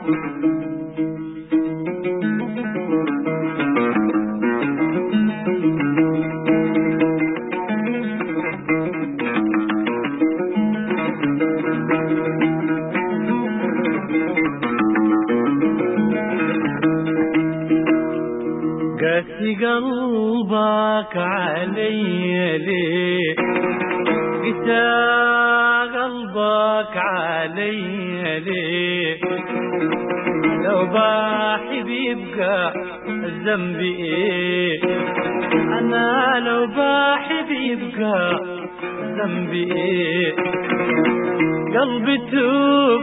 قاسي قلبك علي ليه قسى قلبك علي ليه لو باحب يبقى ذنبي ايه انا لو باحب يبقى ذنبي ايه قلبي توب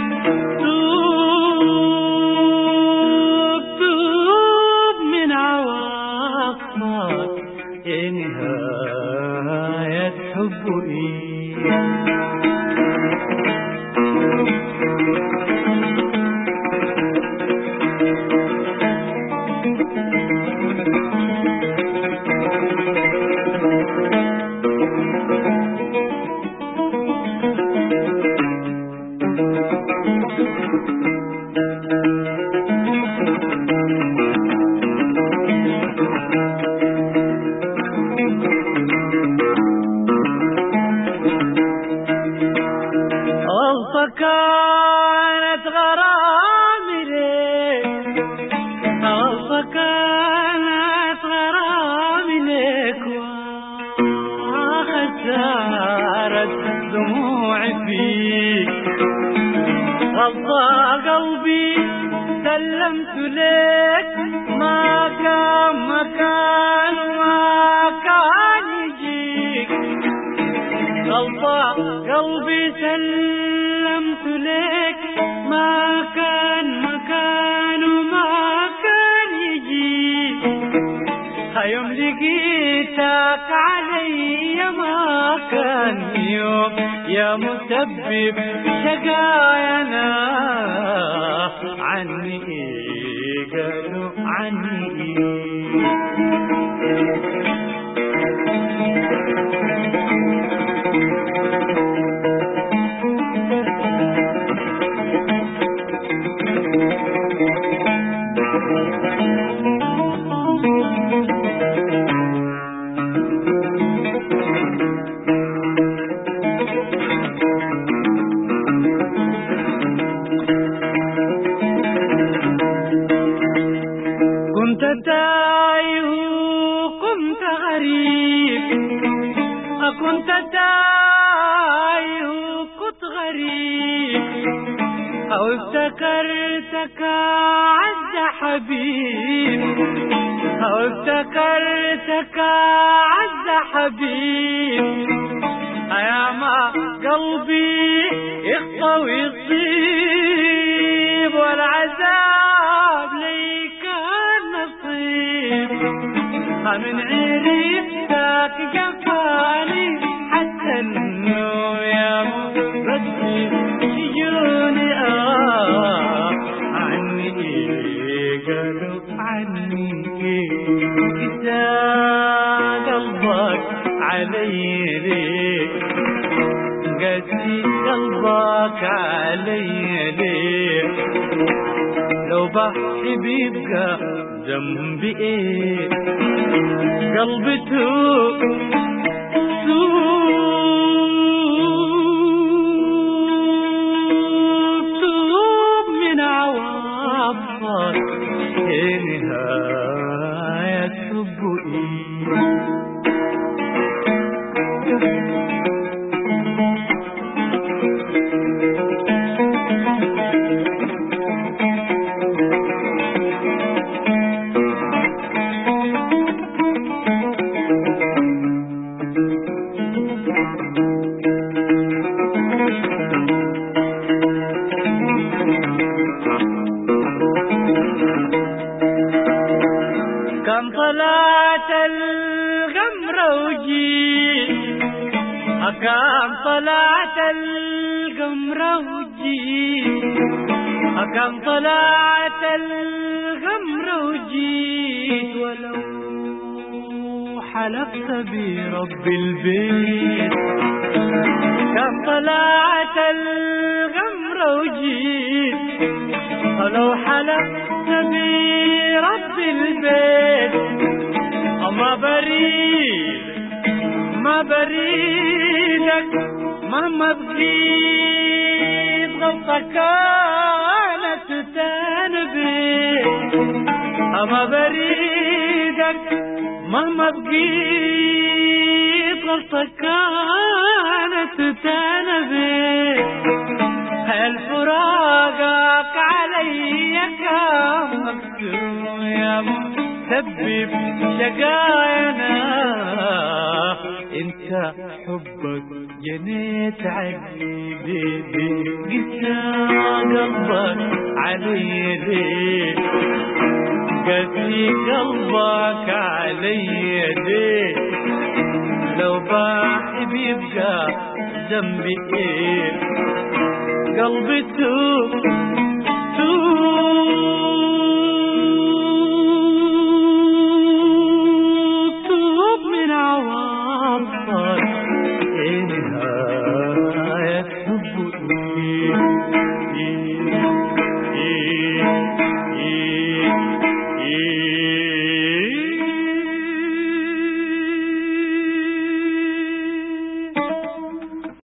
توب توب من عواطفك يا نهاية حب ايه غلطة كانت غرامي ليك غلطة كانت غرامي ليك وخسارة دموعي فيك غلطة قلبي سلمت لك ما كان مكان ما كان يجيك غلطة قلبي سلمت لك ما كان مكان وما كان يجي يوم لقيتك علي ما كان يوم يا مسبب شقايانا عني إيه قالوا عني إيه كنت تايه كنت غريب كنت تايه كنت غريب أو افتكرتك عز حبيب أو افتكرتك عز حبيب يا ما قلبي يخطى ويصيب والعذاب لي كان نصيب من عرفتك جفاني حتى انه يا مبدي شجوني اه عني إيه قالوا عني إيه كسى قلبك علي ليه قاسي قلبك علي ليه لو بحسب يبقى ذنبي ايه قلبي توب توب توب من عواطفك يا نهاية حب ايه كم طلعت القمر وجيت كم طلعت القمر وجيت كم طلعت القمر وجيت ولو حلفت برب البيت كم طلعت القمر وجيت ولو حلفت برب البيت أما بريد ما بريدك مهما بقيت غلطة كانت تنبي أما بريدك مهما بقيت غلطة كانت تنبي هل فراقك علي كم مكتوب يا مسبب شقاينا انت حبك جنيت عقلي قلت قلبك علي ليه قاسي قلبك علي ليه لو باحي بيبقى ذنبي ايه قلبي توب توب